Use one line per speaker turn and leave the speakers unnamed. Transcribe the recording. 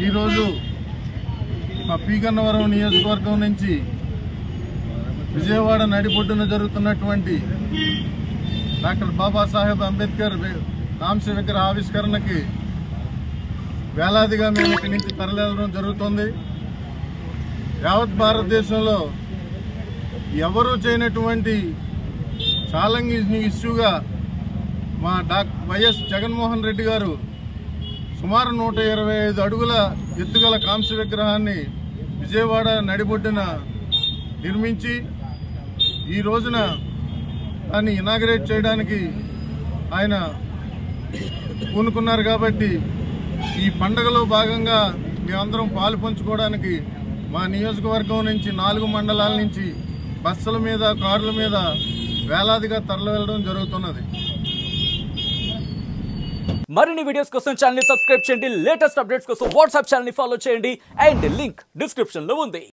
ఈరోజు మా పీగన్నవరం నియోజకవర్గం నుంచి విజయవాడ నడిబొడ్డున జరుగుతున్నటువంటి డాక్టర్ బాబాసాహెబ్ అంబేద్కర్ వి- కాంస్య విగ్రహ ఆవిష్కరణకి వేలాదిగా మేము ఇక్కడి నుంచి తరలించడం జరుగుతుంది యావత్ భారతదేశంలో ఎవరూ చేయనటువంటి ఛాలెంజ్ ఇష్యూగా మా డాక్ వైఎస్ జగన్మోహన్ రెడ్డి గారు సుమారు నూట ఇరవై ఐదు అడుగుల ఎత్తుగల కాంస్య విగ్రహాన్ని విజయవాడ నడిబొడ్డున నిర్మించి ఈ రోజున దాన్ని ఇనాగరేట్ చేయడానికి ఆయన పూనుకున్నారు కాబట్టి ఈ పండగలో భాగంగా మేమందరం పాలు పంచుకోవడానికి మా నియోజకవర్గం నుంచి నాలుగు మండలాల నుంచి బస్సుల మీద కార్ల మీద వేలాదిగా తరలి వెళ్ళడం జరుగుతున్నది
మరిన్ని వీడియోస్ కోసం ఛానల్ ని సబ్స్క్రైబ్ చేయండి లేటెస్ట్ అప్డేట్స్ కోసం వాట్సాప్ ఛానల్ ని ఫాలో చేయండి అండ్ లింక్ డిస్క్రిప్షన్ లో ఉంది